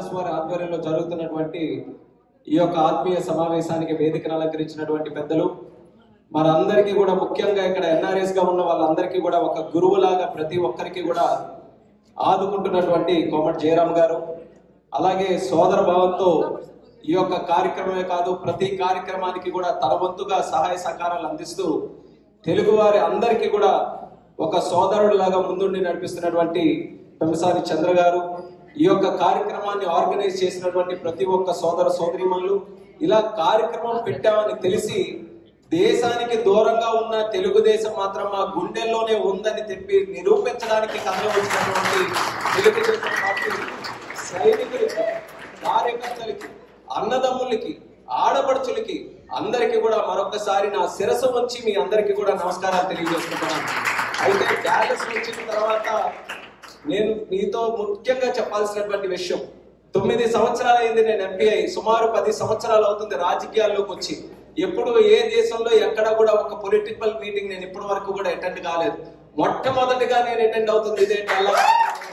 Dallas వారి ఆధ్వర్యంలో జరుగుతున్నటువంటి ఈ యొక్క ఆత్మీయ సమావేశానికి వేదికను అలంకరించినటువంటి పెద్దలు మరందరికీ కూడా ముఖ్యంగా ఇక్కడ ఎన్ఆర్ఎస్ గా ఉన్న వాళ్ళందరికీ కూడా ఒక గురువులాగా ప్రతి ఒక్కరికి కూడా ఆదుకుంటున్నటువంటి కోమటి జయరామ్ గారు అలాగే సోదర భావంతో ఈ యొక్క కార్యక్రమమే కాదు ప్రతి కార్యక్రమానికి కూడా తన వంతుగా సహాయ సహకారాలు అందిస్తూ తెలుగు వారి అందరికీ కూడా ఒక సోదరుడిలాగా ముందుండి నడిపిస్తున్నటువంటి పెంసారి చంద్ర గారు ఈ యొక్క కార్యక్రమాన్ని ఆర్గనైజ్ చేసినటువంటి ప్రతి ఒక్క సోదర సోదరిమణులు ఇలా కార్యక్రమం పెట్టామని తెలిసి దేశానికి దూరంగా ఉన్న తెలుగుదేశం మాత్రం మా గుండెల్లోనే ఉందని చెప్పి నిరూపించడానికి కథలు వచ్చినటువంటి తెలుగుదేశం పార్టీ సైనికులకి కార్యకర్తలకి అన్నదమ్ములకి ఆడపడుచులకి అందరికీ కూడా మరొకసారి నా శిరసు వంచి మీ అందరికీ కూడా నమస్కారాలు తెలియజేసుకుంటున్నాను అయితే డాలస్ వచ్చిన తర్వాత నేను మీతో ముఖ్యంగా చెప్పాల్సినటువంటి విషయం తొమ్మిది సంవత్సరాలు అయింది నేను ఎంపీఐ సుమారు పది సంవత్సరాలు అవుతుంది రాజకీయాల్లోకి వచ్చి ఎప్పుడు ఏ దేశంలో ఎక్కడ కూడా ఒక పొలిటికల్ మీటింగ్ నేను ఇప్పటి వరకు కూడా అటెండ్ కాలేదు మొట్టమొదటిగా నేను అటెండ్ అవుతుంది ఇదే డల్లాస్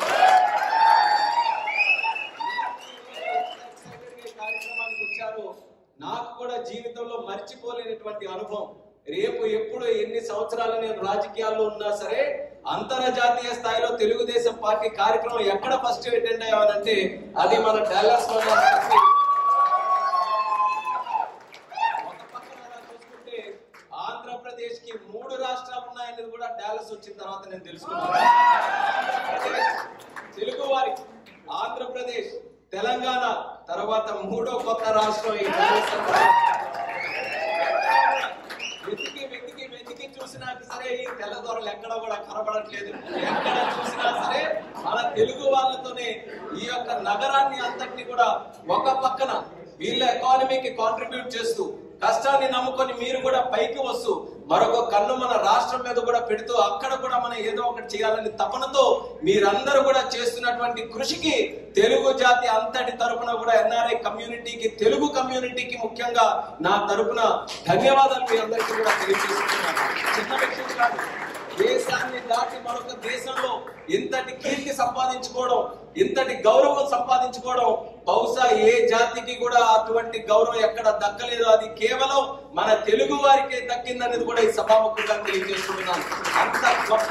ఈ కార్యక్రమానికి వచ్చారు నాకు కూడా జీవితంలో మర్చిపోలేనటువంటి అనుభవం రేపు ఎప్పుడు ఎన్ని సంవత్సరాలు నేను రాజకీయాల్లో ఉన్నా సరే అంతర్జాతీయ స్థాయిలో తెలుగుదేశం పార్టీ కార్యక్రమం ఎక్కడ ఫస్ట్ అటెండ్ అయ్యామనంటే అది మన డాలస్ లో ఉన్న చెప్పి ఒక పక్కన అలా చూసుకుంటే ఆంధ్రప్రదేశ్ కి మూడు రాష్ట్రాలు ఉన్నాయనేది కూడా డాలస్ వచ్చిన తర్వాత నేను తెలుసుకున్నాను ఆంధ్రప్రదేశ్, తెలుగు వారి ఆంధ్రప్రదేశ్ తెలంగాణ తర్వాత మూడో కొత్త రాష్ట్రం ఈ డాలస్ అన్నమాట. వెతికి వెతికి వెతికి చూసినా సరే ఈ తెల్లదొరలు ఎక్కడ కూడా కనబడట్లేదు ఎక్కడ చూసినా సరే మన తెలుగు వాళ్ళతోనే ఈ యొక్క నగరాన్ని అంతటిని కూడా ఒక పక్కన వీళ్ళ ఎకానమీకి కాంట్రిబ్యూట్ చేస్తూ కష్టాన్ని నమ్ముకొని మీరు కూడా పైకి వస్తూ మరొక కన్ను మన రాష్ట్రం మీద కూడా పెడుతూ అక్కడ కూడా మనం ఏదో ఒకటి చేయాలని తపనతో మీరందరూ కూడా చేస్తున్నటువంటి కృషికి తెలుగు జాతి అంతటి తరపున కూడా ఎన్ఆర్ఐ కమ్యూనిటీకి తెలుగు కమ్యూనిటీకి ముఖ్యంగా నా తరపున ధన్యవాదాలు మీ అందరికీ కూడా తెలియజేస్తున్నాను చిన్న విషయం కాదు దేశాన్ని దాటి మరొక దేశంలో ఇంతటి కీర్తి సంపాదించుకోవడం ఇంతటి గౌరవం సంపాదించుకోవడం బహుశా ఏ జాతికి కూడా అటువంటి గౌరవం ఎక్కడ దక్కలేదు అది కేవలం మన తెలుగు వారికే దక్కిందనేది కూడా ఈ సభాముఖంగా తెలియజేస్తున్నాను అంత గొప్ప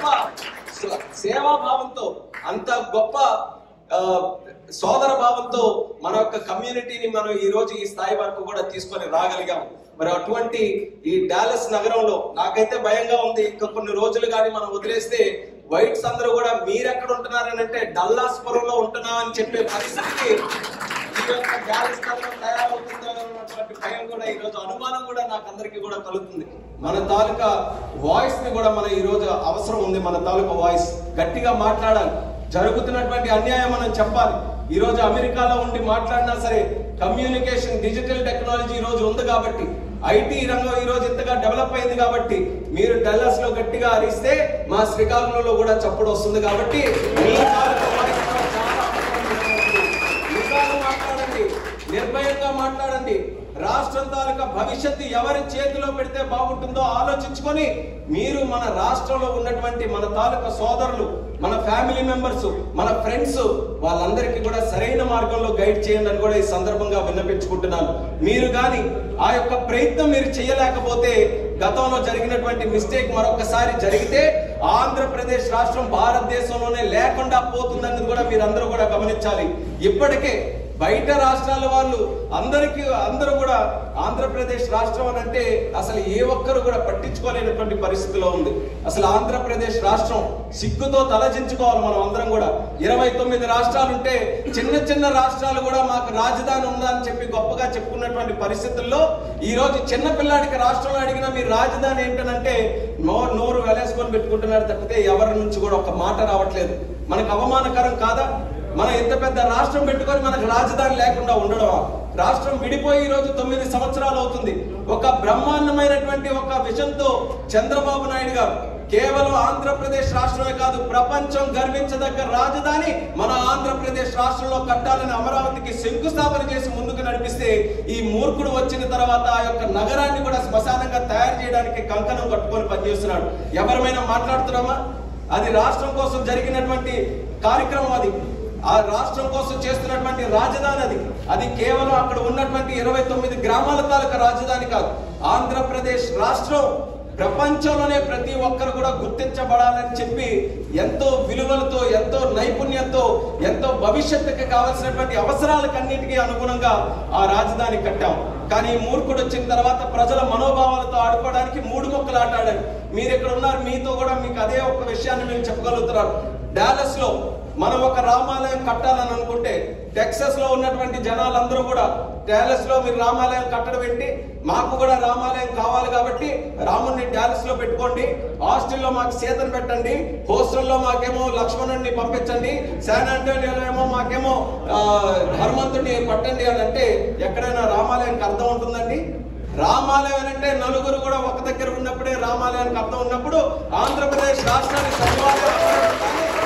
స- సేవాభావంతో అంత గొప్ప ఆ, సోదర భావంతో మన యొక్క కమ్యూనిటీని మనం ఈ రోజు ఈ స్థాయి వరకు కూడా తీసుకొని రాగలిగాం మరి అటువంటి ఈ డాలస్ నగరంలో నాకైతే భయంగా ఉంది ఇంకా కొన్ని రోజులు కానీ మనం వదిలేస్తే వైట్స్ అందరూ కూడా మీరెక్కడ ఉంటున్నారని అంటే డల్లాస్ పురంలో ఉంటున్నా అని చెప్పే పరిస్థితికి ఈ యొక్క డాలస్ నగరం తయారవుతుందో అన్నటువంటి భయం కూడా ఈ రోజు అనుమానం కూడా నాకు అందరికీ కూడా కలుగుతుంది మన తాలూకా వాయిస్ ని కూడా మన ఈ రోజు అవసరం ఉంది మన తాలూకా వాయిస్ గట్టిగా మాట్లాడాలి జరుగుతున్నటువంటి అన్యాయం మనం చెప్పాలి ఈ రోజు అమెరికాలో ఉండి మాట్లాడినా సరే కమ్యూనికేషన్ డిజిటల్ టెక్నాలజీ ఈ రోజు ఉంది కాబట్టి ఐటీ రంగం ఈ రోజు ఇంతగా డెవలప్ అయింది కాబట్టి మీరు డల్లస్ లో గట్టిగా అరిస్తే మా శ్రీకాకుళంలో కూడా చప్పుడు వస్తుంది కాబట్టి మీ తాలూకా voice కూడా చాలా అవసరం. నిజాలు మాట్లాడండి నిర్భయంగా మాట్లాడండి రాష్ట్రం తాలూకా భవిష్యత్తు ఎవరి చేతిలో పెడితే బాగుంటుందో ఆలోచించుకొని మీరు మన రాష్ట్రంలో ఉన్నటువంటి మన తాలూకా సోదరులు మన ఫ్యామిలీ మెంబర్స్ మన ఫ్రెండ్స్ వాళ్ళందరికీ కూడా సరైన మార్గంలో గైడ్ చేయండి అని కూడా ఈ సందర్భంగా విన్నపించుకుంటున్నాను మీరు కానీ ఆ యొక్క ప్రయత్నం మీరు చేయలేకపోతే గతంలో జరిగినటువంటి మిస్టేక్ మరొకసారి జరిగితే ఆంధ్రప్రదేశ్ రాష్ట్రం భారతదేశంలోనే లేకుండా పోతుందన్నది కూడా మీరు అందరూ కూడా గమనించాలి ఇప్పటికే బయట రాష్ట్రాల వాళ్ళు అందరికీ అందరూ కూడా ఆంధ్రప్రదేశ్ రాష్ట్రం అని అంటే అసలు ఏ ఒక్కరు కూడా పట్టించుకోలేనటువంటి పరిస్థితిలో ఉంది అసలు ఆంధ్రప్రదేశ్ రాష్ట్రం సిగ్గుతో తలచించుకోవాలి మనం అందరం కూడా ఇరవై తొమ్మిది రాష్ట్రాలు ఉంటే చిన్న చిన్న రాష్ట్రాలు కూడా మాకు రాజధాని ఉందా అని చెప్పి గొప్పగా చెప్పుకున్నటువంటి పరిస్థితుల్లో ఈ రోజు చిన్న పిల్లాడికి రాష్ట్రంలో అడిగినా మీరు రాజధాని ఏంటనంటే నోరు నోరు వెలేసుకొని పెట్టుకుంటున్నారు తప్పితే ఎవరి నుంచి కూడా ఒక మాట రావట్లేదు మనకు అవమానకరం కాదా మనం ఇంత పెద్ద రాష్ట్రం పెట్టుకొని మనకు రాజధాని లేకుండా ఉండడమా రాష్ట్రం విడిపోయి ఈ రోజు తొమ్మిది సంవత్సరాలు అవుతుంది ఒక బ్రహ్మాండమైనటువంటి ఒక విజన్తో చంద్రబాబు నాయుడు గారు కేవలం ఆంధ్రప్రదేశ్ రాష్ట్రమే కాదు ప్రపంచం గర్వించదగ్గ రాజధాని మన ఆంధ్రప్రదేశ్ రాష్ట్రంలో కట్టాలని అమరావతికి శంకుస్థాపన చేసి ముందుకు నడిపిస్తే ఈ మూర్ఖుడు వచ్చిన తర్వాత ఆ యొక్క నగరాన్ని కూడా శ్మశానంగా తయారు చేయడానికి కంకణం కట్టుకొని పనిచేస్తున్నాడు ఎవరమైనా మాట్లాడుతున్నామా అది రాష్ట్రం కోసం జరిగినటువంటి కార్యక్రమం అది ఆ రాష్ట్రం కోసం చేస్తున్నటువంటి రాజధాని అది అది కేవలం అక్కడ ఉన్నటువంటి ఇరవై తొమ్మిది గ్రామాల తాలూకా రాజధాని కాదు ఆంధ్రప్రదేశ్ రాష్ట్రం ప్రపంచంలోనే ప్రతి ఒక్కరు కూడా గుర్తించబడాలని చెప్పి ఎంతో విలువలతో ఎంతో నైపుణ్యంతో ఎంతో భవిష్యత్తుకి కావాల్సినటువంటి అవసరాలకన్నిటికీ అనుగుణంగా ఆ రాజధాని కట్టాం కానీ ఈ మూర్ఖుడు వచ్చిన తర్వాత ప్రజల మనోభావాలతో ఆడుకోవడానికి మూడు మొక్కలు ఆట ఆడారు మీరు ఇక్కడ ఉన్నారు మీతో కూడా మీకు అదే ఒక విషయాన్ని మేము చెప్పగలుగుతున్నారు డాలస్ లో మనం ఒక రామాలయం కట్టాలని అనుకుంటే టెక్సస్ లో ఉన్నటువంటి జనాలందరూ కూడా డాలస్ లో మీరు రామాలయం కట్టడం ఏంటి మాకు కూడా రామాలయం కావాలి కాబట్టి రాముడిని డాలస్ లో పెట్టుకోండి హాస్టల్లో మాకు సీతను పెట్టండి హోస్టల్లో మాకేమో లక్ష్మణుడిని పంపించండి శాన్ ఆంటోనియోలో ఏమో మాకేమో ఆ, హనుమంతుడిని పట్టండి అని అంటే ఎక్కడైనా రామాలయానికి అర్థం ఉంటుందండి రామాలయం అని అంటే నలుగురు కూడా ఒక దగ్గర ఉన్నప్పుడే రామాలయానికి అర్థం ఉన్నప్పుడు ఆంధ్రప్రదేశ్ రాష్ట్రానికి సచివాలయం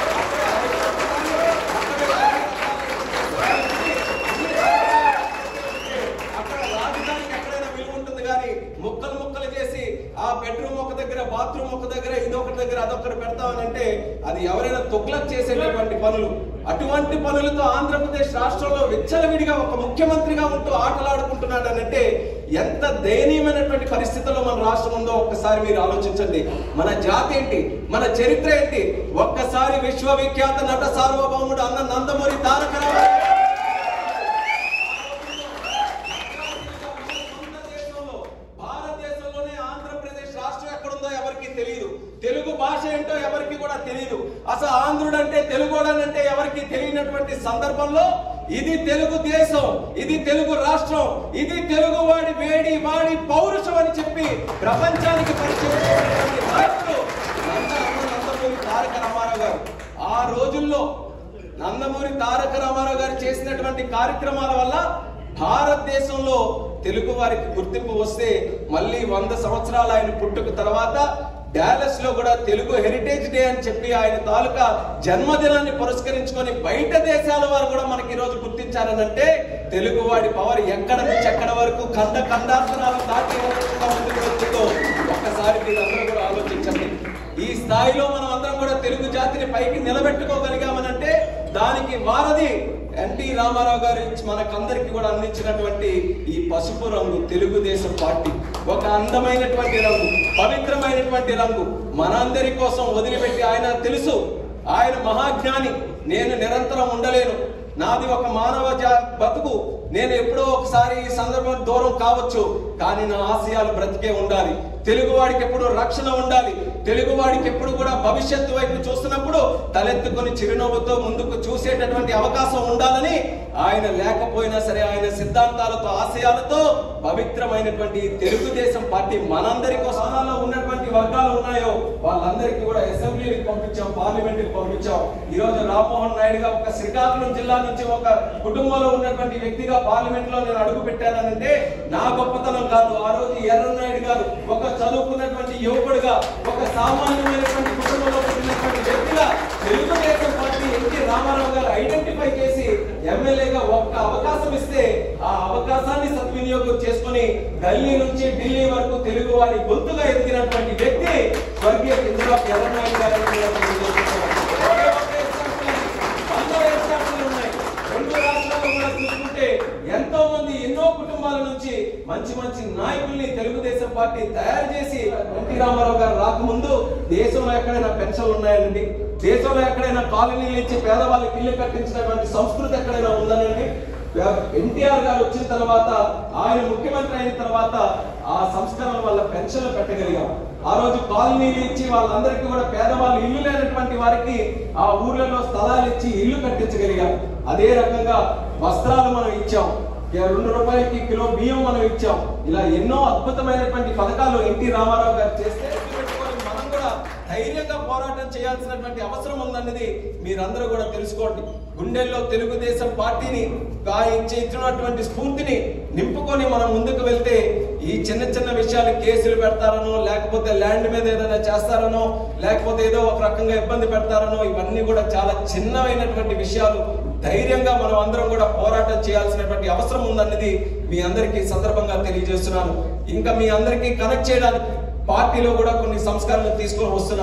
అక్కడ రాజధానికి ఎక్కడైనా విలువ ఉంటుంది కానీ ముక్కలు ముక్కలు చేసి ఆ బెడ్రూమ్ ఒక దగ్గర బాత్రూమ్ ఒక దగ్గర ఇదొకటి దగ్గర అదొకటి పెడతామనంటే అది ఎవరైనా తొగ్లక్ చేసేటటువంటి పనులు అటువంటి పనులతో ఆంధ్రప్రదేశ్ రాష్ట్రంలో విచ్చలవిడిగా ఒక ముఖ్యమంత్రిగా ఉంటూ ఆటలాడుకుంటున్నాడు అంటే ఎంత దయనీయమైనటువంటి పరిస్థితుల్లో మన రాష్ట్రం ఉందో ఒక్కసారి మీరు ఆలోచించండి మన జాతి ఏంటి మన చరిత్ర ఏంటి ఒక్కసారి విశ్వవిఖ్యాత నట సార్వభౌముడు అన్న నందమూరి తారక రామారావు భారతదేశంలో భారతదేశంలోనే ఆంధ్రప్రదేశ్ రాష్ట్రం ఎక్కడుందో ఎవరికి తెలియదు తెలుగు భాష ఏంటో ఎవరికి కూడా తెలియదు అసలు ఆంధ్రుడు అంటే తెలుగోడనంటే ఎవరికి తెలియనటువంటి సందర్భంలో ఇది తెలుగు దేశం ఇది తెలుగు రాష్ట్రం ఇది తెలుగు వాడి వేడి వాడి పౌరుషం అని చెప్పి ప్రపంచానికి పరిచయం చేసినటువంటి నాయకుడు నంద- నందమూరి తారక రామారావు గారు ఆ రోజుల్లో నందమూరి తారక రామారావు గారు చేసినటువంటి కార్యక్రమాల వల్ల భారతదేశంలో తెలుగు వారికి గుర్తింపు వస్తే మళ్ళీ వంద సంవత్సరాలు ఆయన పుట్టుక తర్వాత డాలస్ లో కూడా తెలుగు హెరిటేజ్ డే అని చెప్పి ఆయన తాలూకా జన్మదినాన్ని పురస్కరించుకొని బయట దేశాల వారు కూడా మనకి ఈ రోజు గుర్తించారనంటే తెలుగు వాడి పవర్ ఎక్కడ నుంచి ఎక్కడ వరకు ఖండ ఖండాంతరాలు దాటి ఏ రకంగా ముందుకు వెళ్తుందో ఒక్కసారి మీరందరూ కూడా ఆలోచించండి ఈ స్థాయిలో మనం అందరం కూడా తెలుగు జాతిని పైకి నిలబెట్టుకోగలిగామనంటే దానికి వారధి ఎన్టీ రామారావు గారు ఇచ్చి మనకందరికి కూడా అందించినటువంటి ఈ పసుపు రంగు తెలుగుదేశం పార్టీ ఒక అందమైనటువంటి రంగు పవిత్రమైనటువంటి రంగు మనందరి కోసం వదిలిపెట్టి ఆయన తెలుసు ఆయన మహాజ్ఞాని నేను నిరంతరం ఉండలేను నాది ఒక మానవ జా- బతుకు నేను ఎప్పుడో ఒకసారి ఈ సందర్భం దూరం కావచ్చు కానీ నా ఆశయాలు బ్రతికే ఉండాలి తెలుగు వాడికి ఎప్పుడు రక్షణ ఉండాలి తెలుగు వాడికి ఎప్పుడు కూడా భవిష్యత్తు వైపు చూస్తున్నప్పుడు తలెత్తుకొని చిరునవ్వుతో ముందుకు చూసేటటువంటి అవకాశం ఉండాలని ఆయన లేకపోయినా సరే ఆయన సిద్ధాంతాలతో ఆశయాలతో పవిత్రమైనటువంటి ఈ తెలుగుదేశం పార్టీ మనందరి కోసంలో ఉన్నటువంటి వర్గాలు ఉన్నాయో వాళ్ళందరికీ కూడా అసెంబ్లీకి పంపించాం పార్లమెంట్ కి పంపించాం ఈ రోజు రామ్మోహన్ నాయుడు గా ఒక శ్రీకాకుళం జిల్లా నుంచి ఒక కుటుంబంలో ఉన్నటువంటి వ్యక్తిగా పార్లమెంట్ లో నేను అడుగు పెట్టానంటే నా గొప్పతనం కాదు ఆ రోజు ఎర్రనాయుడు గారు ఒక చదువుకున్నటువంటి యువకుడిగా ఒక సామాన్యమైనటువంటి కుటుంబంలో పుట్టినటువంటి వ్యక్తిగా తెలుగుదేశం పార్టీ ఎన్టీ రామారావు గారు ఐడెంటిఫై చేసి ఎమ్మెల్యేగా ఒక్క అవకాశం ఇస్తే ఆ అవకాశాన్ని సద్వినియోగం చేసుకొని ఢిల్లీ నుంచి ఢిల్లీ వరకు తెలుగు వారి గొంతుగా ఎదిగినటువంటి వ్యక్తి స్వర్గీయ చంద్రబాబు ఎర్రనాయుడు గారు అని కూడా తెలియజేస్తున్నాను. ఒకే ఒక్క example అండి. వందల example ఉన్నాయి. రెండు రాష్ట్రాల్లో కూడా చూసుకుంటే ఎంతో మంది ఎన్నో కుటుంబాల నుంచి మంచి మంచి నాయకుల్ని తెలుగుదేశం పార్టీ తయారు చేసి ఎన్టీ రామారావు గారు రాకముందు దేశంలో ఎక్కడైనా పెన్షన్లు ఉన్నాయండి దేశంలో ఎక్కడైనా కాలనీలు ఇచ్చి పేదవాళ్ళకి ఇల్లు కట్టించినటువంటి సంస్కృతి ఎక్కడైనా ఉందనండి ఎన్టీఆర్ గారు వచ్చిన తర్వాత ఆయన ముఖ్యమంత్రి అయిన తర్వాత ఆ సంస్కరణ వల్ల పెన్షన్లు పెట్టగలిగాం ఆ రోజు కాలనీలు ఇచ్చి వాళ్ళందరికీ కూడా పేదవాళ్ళు ఇల్లు లేనటువంటి వారికి ఆ ఊర్లలో స్థలాలు ఇచ్చి ఇల్లు కట్టించగలిగాం అదే రకంగా వస్త్రాలు మనం ఇచ్చాం ఇక రెండు రూపాయలకి కిలో బియ్యం మనం ఇచ్చాం ఇలా ఎన్నో అద్భుతమైనటువంటి పథకాలు ఎన్టీ రామారావు గారు చేస్తే గుర్తుపెట్టుకొని మనం కూడా ధైర్యంగా పోరాటం చేయాల్సినటువంటి అవసరం ఉందన్నది మీరందరూ కూడా తెలుసుకోండి గుండెల్లో తెలుగుదేశం పార్టీని ఇచ్చే ఇచ్చినటువంటి స్ఫూర్తిని నింపుకొని మనం ముందుకు వెళ్తే ఈ చిన్న చిన్న విషయాలు కేసులు పెడతారనో లేకపోతే ల్యాండ్ మీద ఏదైనా చేస్తారనో లేకపోతే ఏదో ఒక రకంగా ఇబ్బంది పెడతారనో ఇవన్నీ కూడా చాలా చిన్నమైనటువంటి విషయాలు ధైర్యంగా మనం అందరం కూడా పోరాటం చేయాల్సినటువంటి అవసరం ఉందన్నది మీ అందరికీ ఈ సందర్భంగా తెలియజేస్తున్నాను ఇంకా మీ అందరికీ కనెక్ట్ చేయడానికి పార్టీలో కూడా కొన్ని సంస్కరణలు తీసుకొని వస్తున్నాం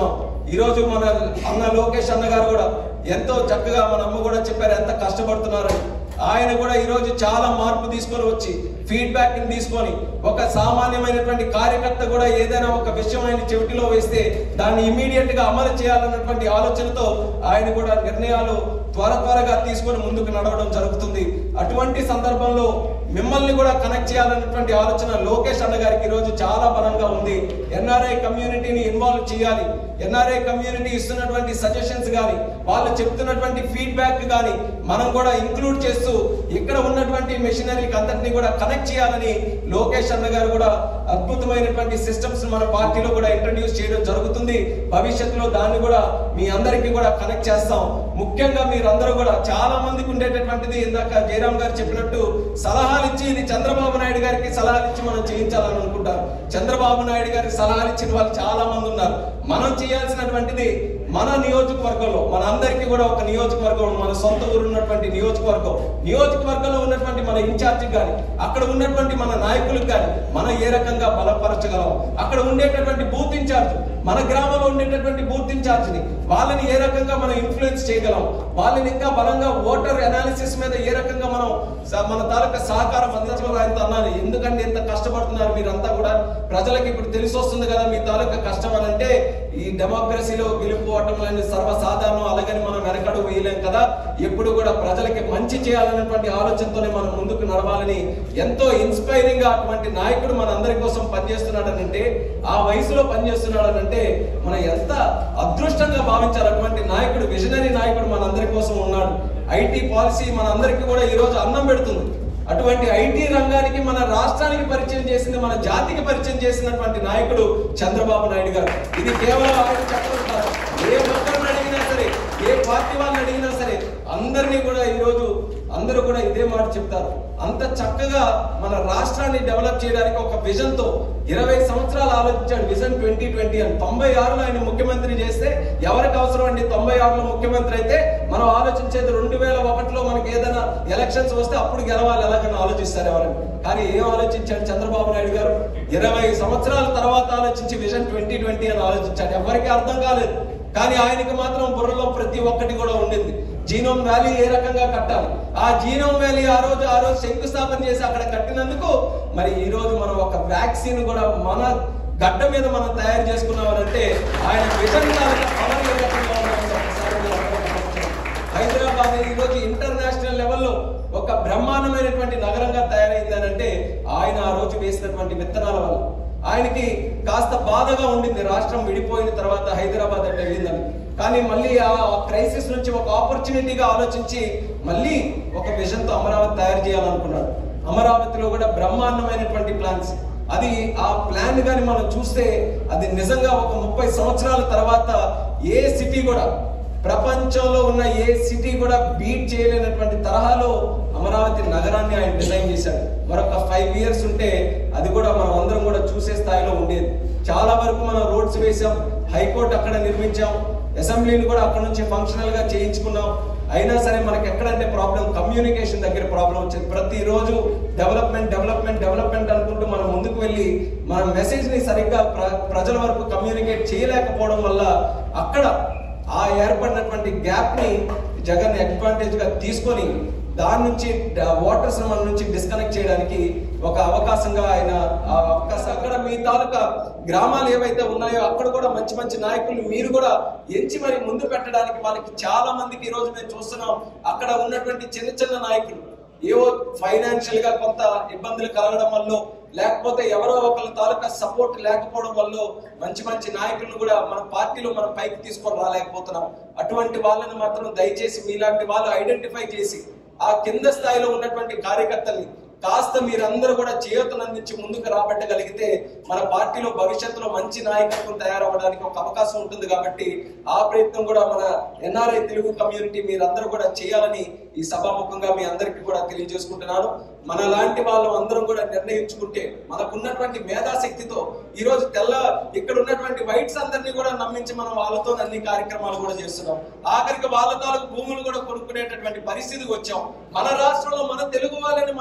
ఈ రోజు మన అన్న లోకేష్ అన్న గారు కూడా ఎంతో చక్కగా మన అమ్మ కూడా చెప్పారు ఎంత కష్టపడుతున్నారని ఆయన కూడా ఈ రోజు చాలా మార్పు తీసుకొని వచ్చి ఫీడ్బ్యాక్ ని తీసుకొని ఒక సామాన్యమైనటువంటి కార్యకర్త కూడా ఏదైనా ఒక విషయం ఆయన చెవిటిలో వేస్తే దాన్ని ఇమీడియట్ గా అమలు చేయాలన్నటువంటి ఆలోచనతో ఆయన కూడా నిర్ణయాలు త్వర త్వరగా తీసుకొని ముందుకు నడవడం జరుగుతుంది అటువంటి సందర్భంలో మిమ్మల్ని కూడా కనెక్ట్ చేయాలన్నటువంటి ఆలోచన లోకేష్ అన్న గారికి ఈ రోజు చాలా బలంగా ఉంది ఎన్ఆర్ఐ కమ్యూనిటీని ఇన్వాల్వ్ చేయాలి ఎన్ఆర్ఐ కమ్యూనిటీ ఇస్తున్నటువంటి సజెషన్స్ కానీ వాళ్ళు చెప్తున్నటువంటి ఫీడ్బ్యాక్ కానీ మనం కూడా ఇంక్లూడ్ చేస్తూ ఇక్కడ ఉన్నటువంటి మెషినరీకి అందరినీ కూడా కనెక్ట్ చేయాలని లోకేష్ అన్న గారు కూడా అద్భుతమైనటువంటి సిస్టమ్స్ మన పార్టీలో కూడా ఇంట్రడ్యూస్ చేయడం జరుగుతుంది భవిష్యత్తులో దాన్ని కూడా మీ అందరికీ కూడా కనెక్ట్ చేస్తాం ముఖ్యంగా మీరందరూ కూడా చాలా మందికి ఉండేటటువంటిది ఇందాక జయరామ్ గారు చెప్పినట్టు సలహాలు ఇచ్చి ఇది చంద్రబాబు నాయుడు గారికి సలహాలు ఇచ్చి మనం చేయించాలని అనుకుంటారు చంద్రబాబు నాయుడు గారికి సలహాలు ఇచ్చిన వాళ్ళు చాలా మంది ఉన్నారు మనం చేయాల్సినటువంటిది మన నియోజకవర్గంలో మన అందరికీ కూడా ఒక నియోజకవర్గం మన సొంత ఊరు ఉన్నటువంటి నియోజకవర్గం నియోజకవర్గంలో ఉన్నటువంటి మన ఇన్ఛార్జి కానీ అక్కడ ఉన్నటువంటి మన నాయకులకు కానీ మనం ఏ రకంగా బలపరచగలం అక్కడ ఉండేటటువంటి బూత్ ఇన్ఛార్జ్ మన గ్రామంలో ఉండేటటువంటి బూత్ ఇన్ఛార్జిని వాళ్ళని ఏ రకంగా మనం ఇన్ఫ్లుయెన్స్ చేయగలం వాళ్ళని ఇంకా బలంగా ఓటర్ అనాలిసిస్ మీద ఏ రకంగా మనం స- మన తాలూకా సహకారం అందించగలం ఆయనతో అన్నాను ఎందుకంటే ఎంత కష్టపడుతున్నారు మీరంతా కూడా ప్రజలకు ఇప్పుడు తెలిసి వస్తుంది కదా మీ తాలూకా కష్టం అని అంటే ఈ డెమోక్రసీలో గెలుపు ఓటములని సర్వసాధారణం అలాగని మనం వెనకడు వేయలేం కదా ఎప్పుడు కూడా ప్రజలకి మంచి చేయాలన్నటువంటి ఆలోచనతోనే మనం ముందుకు నడవాలని ఎంతో ఇన్స్పైరింగ్ గా అటువంటి నాయకుడు మన అందరి కోసం పనిచేస్తున్నాడనంటే ఆ వయసులో పనిచేస్తున్నాడనంటే మనం ఎంత అదృష్టంగా భావించాలి అటువంటి నాయకుడు విజనరీ నాయకుడు మన అందరి కోసం ఉన్నాడు ఐటీ పాలసీ మన అందరికీ కూడా ఈ రోజు అన్నం పెడుతుంది అటువంటి ఐటీ రంగానికి మన రాష్ట్రానికి పరిచయం చేసింది మన జాతికి పరిచయం చేసినటువంటి నాయకుడు చంద్రబాబు నాయుడు గారు ఇది కేవలం ఆయన చెప్పడం కాదు ఏ ఒక్కరిని అడిగినా సరే ఏ పార్టీ వాళ్ళని అడిగినా సరే అందరినీ కూడా ఈరోజు అందరూ కూడా ఇదే మాట చెప్తారు అంత చక్కగా మన రాష్ట్రాన్ని డెవలప్ చేయడానికి ఒక విజన్ తో ఇరవై సంవత్సరాలు ఆలోచించాడు విజన్ ట్వంటీ ట్వంటీ అని తొంభై ఆరులో ఆయన ముఖ్యమంత్రి చేస్తే ఎవరికి అవసరం అండి తొంభై ఆరులో ముఖ్యమంత్రి అయితే మనం ఆలోచించేది రెండు వేల ఒకటిలో మనకి ఏదైనా ఎలక్షన్స్ వస్తే అప్పుడు గెలవాలి ఎలాగని ఆలోచిస్తారు ఎవరైనా కానీ ఏం ఆలోచించాడు చంద్రబాబు నాయుడు గారు ఇరవై సంవత్సరాల తర్వాత ఆలోచించి విజన్ ట్వంటీ ట్వంటీ అని ఆలోచించాడు ఎవరికి అర్థం కాలేదు కానీ ఆయనకి మాత్రం బుర్రలో ప్రతి ఒక్కటి కూడా ఉండింది జీనోమ్ వ్యాలీ ఏ రకంగా కట్టాలి ఆ జీనోమ్ వ్యాలీ ఆ రోజు ఆ రోజు శంకుస్థాపన చేసి అక్కడ కట్టినందుకు మరి ఈ రోజు మనం ఒక వ్యాక్సిన్ కూడా మన గడ్డ మీద మనం తయారు చేసుకున్నామనంటే ఆయన విజన్ తాలూకా power ఏ రకంగా ఉందో ఒకసారి మీరు అందరూ గమనించండి. హైదరాబాద్ ఈ రోజు ఇంటర్నేషనల్ లెవెల్లో ఒక బ్రహ్మాండమైనటువంటి నగరంగా తయారైందనంటే ఆయన ఆ రోజు వేసినటువంటి విత్తనాల వల్ల ఆయనకి కాస్త బాధగా ఉండింది రాష్ట్రం విడిపోయిన తర్వాత హైదరాబాద్ అంటే వెళ్ళిందని కానీ మళ్ళీ ఆ క్రైసిస్ నుంచి ఒక ఆపర్చునిటీగా ఆలోచించి మళ్ళీ ఒక విజన్ తో అమరావతి తయారు చేయాలనుకున్నాడు అమరావతిలో కూడా బ్రహ్మాండమైనటువంటి ప్లాన్స్ అది ఆ ప్లాన్ గాని మనం చూస్తే అది నిజంగా ఒక ముప్పై సంవత్సరాల తర్వాత ఏ సిటీ కూడా ప్రపంచంలో ఉన్న ఏ సిటీ కూడా బీట్ చేయలేనటువంటి తరహాలో అమరావతి నగరాన్ని ఆయన డిజైన్ చేశాడు మరొక ఫైవ్ ఇయర్స్ ఉంటే అది కూడా మనం అందరం కూడా చూసే స్థాయిలో ఉండేది చాలా వరకు మనం రోడ్స్ వేసాం హైకోర్టు అక్కడ నిర్మించాం అసెంబ్లీని కూడా అక్కడ నుంచి ఫంక్షనల్ గా చేయించుకున్నాం అయినా సరే మనకి ఎక్కడంటే ప్రాబ్లం కమ్యూనికేషన్ దగ్గర ప్రాబ్లం వచ్చింది ప్రతిరోజు డెవలప్మెంట్ డెవలప్మెంట్ డెవలప్మెంట్ అనుకుంటూ మనం ముందుకు వెళ్ళి మన మెసేజ్ ని సరిగ్గా ప్ర- ప్రజల వరకు కమ్యూనికేట్ చేయలేకపోవడం వల్ల అక్కడ ఆ ఏర్పడినటువంటి గ్యాప్ ని జగన్ అడ్వాంటేజ్ గా తీసుకొని దాని నుంచి వాటర్స్ మన నుంచి డిస్కనెక్ట్ చేయడానికి ఒక అవకాశంగా ఆయన ఆ అవకాశం అక్కడ మీ తాలూకా గ్రామాలు ఏవైతే ఉన్నాయో అక్కడ కూడా మంచి మంచి నాయకులు మీరు కూడా ఎంచి మరి ముందు పెట్టడానికి వాళ్ళకి చాలా మందికి ఈ రోజు మేము చూస్తున్నాం అక్కడ ఉన్నటువంటి చిన్న చిన్న నాయకులు ఏవో ఫైనాన్షియల్ గా కొంత ఇబ్బందులు కలగడం వల్ల లేకపోతే ఎవరో ఒకరి తాలూకా సపోర్ట్ లేకపోవడం వల్ల మంచి మంచి నాయకులను కూడా మన పార్టీలో మనం పైకి తీసుకొని రాలేకపోతున్నాం అటువంటి వాళ్ళని మాత్రం దయచేసి మీలాంటి వాళ్ళు ఐడెంటిఫై చేసి ఆ కింద స్థాయిలో ఉన్నటువంటి కార్యకర్తల్ని కాస్త మీరందరూ కూడా చేయూతనందించి ముందుకు రాబట్టగలిగితే మన పార్టీలో భవిష్యత్తులో మంచి నాయకత్వం తయారవడానికి ఒక అవకాశం ఉంటుంది కాబట్టి ఆ ప్రయత్నం కూడా మన ఎన్ఆర్ఐ తెలుగు కమ్యూనిటీ మీరందరూ కూడా చేయాలని ఈ సభాముఖంగా మీ అందరికీ కూడా తెలియజేసుకుంటున్నాను మన లాంటి వాళ్ళు అందరం కూడా నిర్ణయించుకుంటే మనకున్నటువంటి మేధాశక్తితో ఈ రోజు తెల్ల ఇక్కడ ఉన్నటువంటి వైట్స్ అందరినీ కూడా నమ్మించి మనం వాళ్ళతో అన్ని కార్యక్రమాలు కూడా చేస్తున్నాం ఆఖరికి వాళ్ళ తాలూకు భూములు కూడా కొనుక్కునేటటువంటి పరిస్థితికి వచ్చాం మన రాష్ట్రంలో మన తెలుగు వాళ్ళని మనం అందరం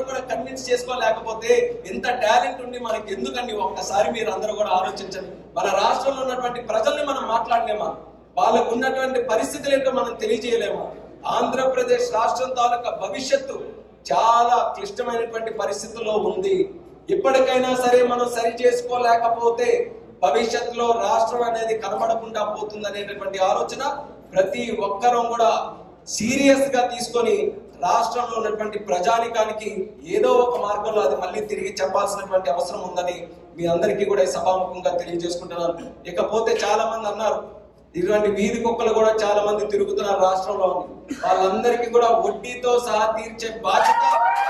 కూడా కన్విన్స్ చేసుకోలేకపోతే ఇంత టాలెంట్ ఉండి మనకి ఎందుకండి ఒక్కసారి మీరు అందరూ కూడా ఆలోచించండి మన రాష్ట్రంలో ఉన్నటువంటి ప్రజల్ని మనం మాట్లాడలేమా వాళ్ళకు ఉన్నటువంటి పరిస్థితులు ఏంటో మనం తెలియజేయలేమా ఆంధ్రప్రదేశ్ రాష్ట్రం తాలూకా భవిష్యత్తు చాలా క్లిష్టమైనటువంటి పరిస్థితుల్లో ఉంది ఇప్పటికైనా సరే మనం సరి చేసుకోలేకపోతే భవిష్యత్తులో రాష్ట్రం అనేది కనబడకుండా పోతుంది అనేటటువంటి ఆలోచన ప్రతి ఒక్కరూ కూడా సీరియస్ గా తీసుకొని రాష్ట్రంలో ఉన్నటువంటి ప్రజానికానికి ఏదో ఒక మార్గంలో అది మళ్ళీ తిరిగి చెప్పాల్సినటువంటి అవసరం ఉందని మీ అందరికీ కూడా ఈ సభాముఖంగా తెలియజేసుకుంటున్నాను ఇకపోతే చాలా మంది అన్నారు ఇటువంటి వీధి కుక్కలు కూడా చాలా మంది తిరుగుతున్నారు రాష్ట్రంలో వాళ్ళందరికీ కూడా వడ్డీతో సహా తీర్చే బాధ్యత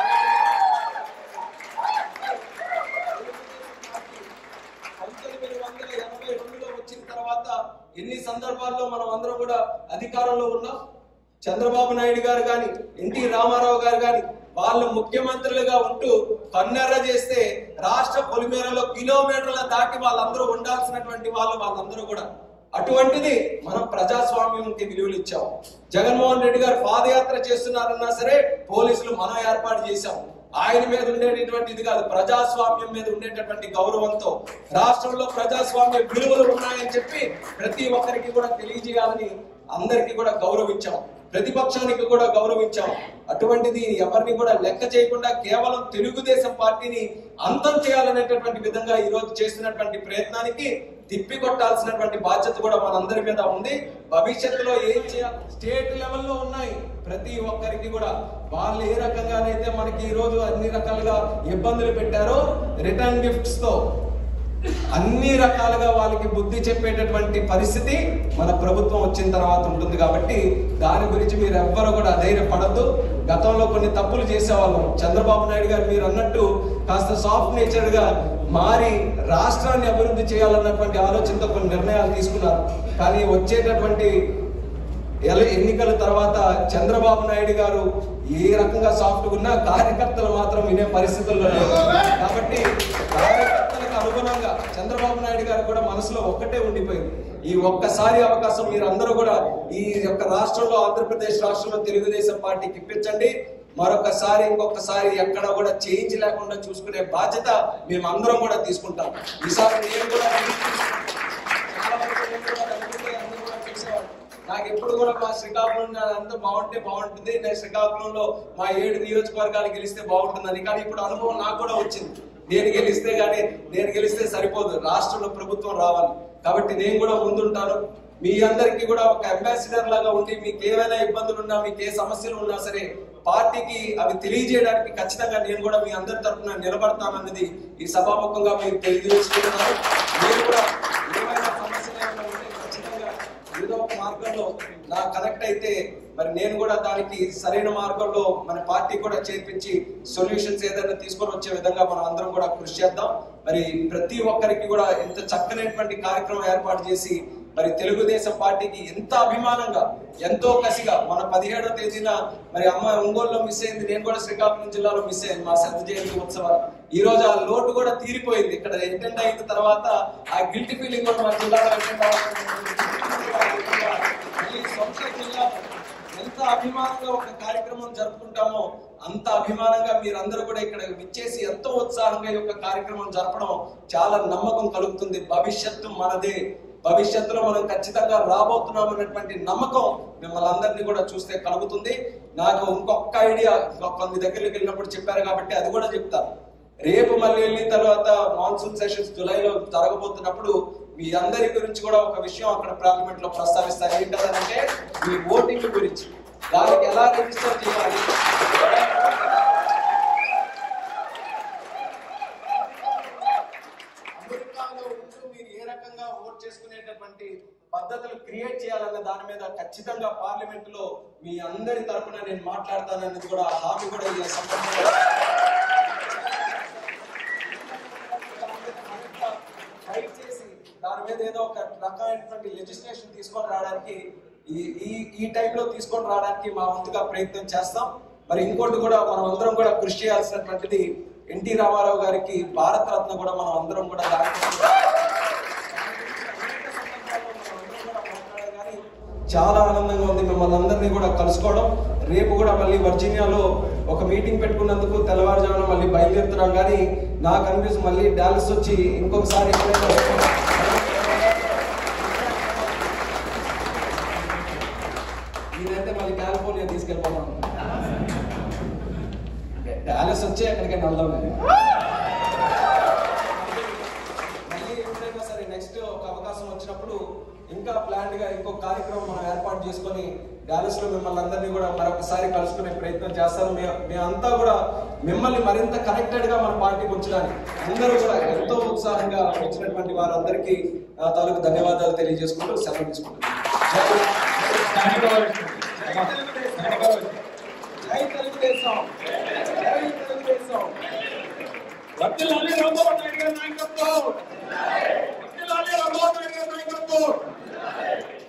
పంతొమ్మిది వందల ఎనభై రెండులో వచ్చిన తర్వాత ఎన్ని సందర్భాల్లో మనం అందరం కూడా అధికారంలో ఉన్నాం చంద్రబాబు నాయుడు గారు కానీ ఎన్టీ రామారావు గారు కానీ వాళ్ళు ముఖ్యమంత్రులుగా ఉంటూ కన్నెర్ర చేస్తే రాష్ట్ర పొలిమేరలో కిలోమీటర్ల దాటి వాళ్ళందరూ ఉండాల్సినటువంటి వాళ్ళు వాళ్ళందరూ కూడా అటువంటిది మనం ప్రజాస్వామ్యంకి విలువలు ఇచ్చాం జగన్మోహన్ రెడ్డి గారు పాదయాత్ర చేస్తున్నారన్నా సరే పోలీసులు మనం ఏర్పాటు చేశాం ఆయన మీద ఉండేటటువంటి ఇది కాదు ప్రజాస్వామ్యం మీద ఉండేటటువంటి గౌరవంతో రాష్ట్రంలో ప్రజాస్వామ్య విలువలు ఉన్నాయని చెప్పి ప్రతి ఒక్కరికి కూడా తెలియజేయాలని అందరికీ కూడా గౌరవించాం ప్రతిపక్షానికి కూడా గౌరవించాం అటువంటిది ఎవరిని కూడా లెక్క చేయకుండా కేవలం తెలుగుదేశం పార్టీని అంతం చేయాలనేటటువంటి విధంగా ఈ రోజు చేస్తున్నటువంటి ప్రయత్నానికి తిప్పి కొట్టాల్సినటువంటి బాధ్యత కూడా మనందరి మీద ఉంది భవిష్యత్తులో ఏం చేయాలి స్టేట్ లెవెల్లో ఉన్నాయి ప్రతి ఒక్కరికి కూడా వాళ్ళు ఏ రకంగానైతే మనకి ఈ రోజు అన్ని రకాలుగా ఇబ్బందులు పెట్టారో రిటర్న్ గిఫ్ట్స్ తో అన్ని రకాలుగా వాళ్ళకి బుద్ధి చెప్పేటటువంటి పరిస్థితి మన ప్రభుత్వం వచ్చిన తర్వాత ఉంటుంది కాబట్టి దాని గురించి మీరు ఎవ్వరు కూడా ధైర్యపడద్దు గతంలో కొన్ని తప్పులు చేసేవాళ్ళం చంద్రబాబు నాయుడు గారు మీరు అన్నట్టు కాస్త సాఫ్ట్ నేచర్ గా మారి రాష్ట్రాన్ని అభివృద్ధి చేయాలన్నటువంటి ఆలోచనతో కొన్ని నిర్ణయాలు తీసుకున్నారు కానీ వచ్చేటటువంటి ఎల ఎన్నికల తర్వాత చంద్రబాబు నాయుడు గారు ఏ రకంగా సాఫ్ట్ ఉన్నా కార్యకర్తలు మాత్రం వినే పరిస్థితుల్లో లేరు కాబట్టి కార్యకర్తలకు అనుగుణంగా చంద్రబాబు నాయుడు గారు కూడా మనసులో ఒక్కటే ఉండిపోయింది ఈ ఒక్కసారి అవకాశం మీరు అందరూ కూడా ఈ యొక్క రాష్ట్రంలో ఆంధ్రప్రదేశ్ రాష్ట్రంలో తెలుగుదేశం పార్టీకి ఇప్పించండి మరొకసారి ఇంకొకసారి ఎక్కడ కూడా చేంజ్ లేకుండా చూసుకునే బాధ్యత మేము అందరం కూడా తీసుకుంటాం ఈసారి నేను కూడా చాలా వరకు నేను కూడా అనుకుంటే అందరూ కూడా చేసేవాడిని. నాకు ఎప్పుడు కూడా మా శ్రీకాకుళం అంతా బాగుంటే బాగుంటుంది నేను శ్రీకాకుళంలో మా ఏడు నియోజకవర్గాలు గెలిస్తే బాగుంటుందని కానీ ఇప్పుడు అనుభవం నాకు కూడా వచ్చింది నేను గెలిస్తే గానీ నేను గెలిస్తే సరిపోదు రాష్ట్రంలో ప్రభుత్వం రావాలి కాబట్టి నేను కూడా ముందుంటాను మీ అందరికీ కూడా ఒక అంబాసిడర్ లాగా ఉండి మీకు ఏమైనా ఇబ్బందులు ఉన్నా మీకు ఏ సమస్యలు ఉన్నా సరే పార్టీకి అవి తెలియజేయడానికి ఖచ్చితంగా నేను కూడా మీ అందరి తరఫున నిలబడతానన్నది ఈ సభాముఖంగా మీరు తెలియజేసుకుంటున్నారు మీరు కూడా ఏమైనా సమస్యలు ఏమైనా ఉంటే ఖచ్చితంగా ఏదో ఒక మార్గంలో నా కనెక్ట్ అయితే మరి నేను కూడా దానికి సరైన మార్గంలో మన పార్టీ కూడా చేర్పించి సొల్యూషన్స్ ఏదైనా తీసుకొని వచ్చే విధంగా మనం అందరం కూడా కృషి చేద్దాం మరి ప్రతి ఒక్కరికి కూడా ఇంత చక్కనైనటువంటి కార్యక్రమం ఏర్పాటు చేసి మరి తెలుగుదేశం పార్టీకి ఎంత అభిమానంగా ఎంతో కసిగా మన పదిహేడో తేదీన మరి అమ్మ ఒంగోలులో మిస్ అయింది నేను కూడా శ్రీకాకుళం జిల్లాలో మిస్ అయింది మా శత జయంతి ఉత్సవాలు ఈ రోజు ఆ లోటు కూడా తీరిపోయింది ఇక్కడ అటెండ్ అయిన తర్వాత ఆ గిల్టీ ఫీలింగ్ కూడా మా జిల్లాలో attend అవ్వాలని ఈ సొంత జిల్లా ఎంత అభిమానంగా ఒక కార్యక్రమం జరుపుకుంటామో అంత అభిమానంగా మీరందరూ కూడా ఇక్కడ విచ్చేసి ఎంతో ఉత్సాహంగా ఈ యొక్క కార్యక్రమం జరపడం చాలా నమ్మకం కలుగుతుంది భవిష్యత్తు మనదే భవిష్యత్తులో మనం ఖచ్చితంగా రాబోతున్నాం అన్నటువంటి నమ్మకం మిమ్మల్ని అందరినీ కూడా చూస్తే కలుగుతుంది నాకు ఇంకొక ఐడియా కొన్ని దగ్గరికి వెళ్ళినప్పుడు చెప్పారు కాబట్టి అది కూడా చెప్తాను రేపు మళ్ళీ వెళ్ళిన తర్వాత మాన్సూన్ సెషన్స్ జూలైలో జరగబోతున్నప్పుడు మీ అందరి గురించి కూడా ఒక విషయం అక్కడ పార్లమెంట్ లో ప్రస్తావిస్తారు ఏంటంటే మీ ఓటింగ్ గురించి దానికి ఎలా రిజిస్టర్ చేయాలి అమెరికాలో ఉంటూ మీరు ఏ రకంగా ఓట్ చేసుకునేటటువంటి పద్ధతులు క్రియేట్ చేయాలన్న దాని మీద ఖచ్చితంగా పార్లమెంట్ లో మీ అందరి తరపున నేను మాట్లాడతానన్నది కూడా హామీ కూడా ఈ సందర్భంగా ఫైట్ చేసి దాని మీద ఏదో ఒక రకమైనటువంటి లెజిస్లేషన్ తీసుకొని రావడానికి ఈ ఈ ఈ టైప్ లో తీసుకొని రావడానికి మా వంతుగా ప్రయత్నం చేస్తాం మరి ఇంకోటి కూడా మనం అందరం కూడా కృషి చేయాల్సినటువంటిది ఎన్టీ రామారావు గారికి భారత రత్న కూడా మనం అందరం కూడా దానికోసం అనేక సందర్భాల్లో మనం అందరం కూడా మాట్లాడాలి కానీ చాలా ఆనందంగా ఉంది మిమ్మల్ని అందరినీ కూడా కలుసుకోవడం రేపు కూడా మళ్ళీ వర్జీనియాలో ఒక మీటింగ్ పెట్టుకున్నందుకు తెల్లవారుజామున మళ్ళీ బయలుదేరుతున్నాం కానీ నాకు అనిపిస్తుంది మళ్ళీ డాలస్ వచ్చి ఇంకొకసారి ఎప్పుడైనా నేనైతే మళ్ళీ కాలిఫోర్నియా తీసుకెళ్ళిపోతాను డాలస్ వచ్చి ఎక్కడికైనా వెళ్దాం నేను. మళ్ళీ ఎప్పుడైనా సరే నెక్స్ట్ ఒక అవకాశం వచ్చినప్పుడు ఇంకా ప్లాన్ గా ఇంకో కార్యక్రమం మనం ఏర్పాటు చేసుకొని డాలస్ లో మిమ్మల్ని అందరినీ కూడా మరొకసారి కలుసుకునే ప్రయత్నం చేస్తాను మే- మేమంతా కూడా మిమ్మల్ని మరింత కనెక్టెడ్ గా మన పార్టీకి ఉంచడానికి అందరూ కూడా ఎంతో ఉత్సాహంగా వచ్చినటువంటి వారందరికీ ఆ, తాలూకు ధన్యవాదాలు తెలియజేసుకుంటూ సెలవు తీసుకుంటున్నాను జై తెలుగుదేశం జై తెలుగుదేశం వర్తిల్లాలి రాంబాబు నాయుడు గారి నాయకత్వం వర్తిల్లాలి రాంబాబు నాయుడు గారి నాయకత్వం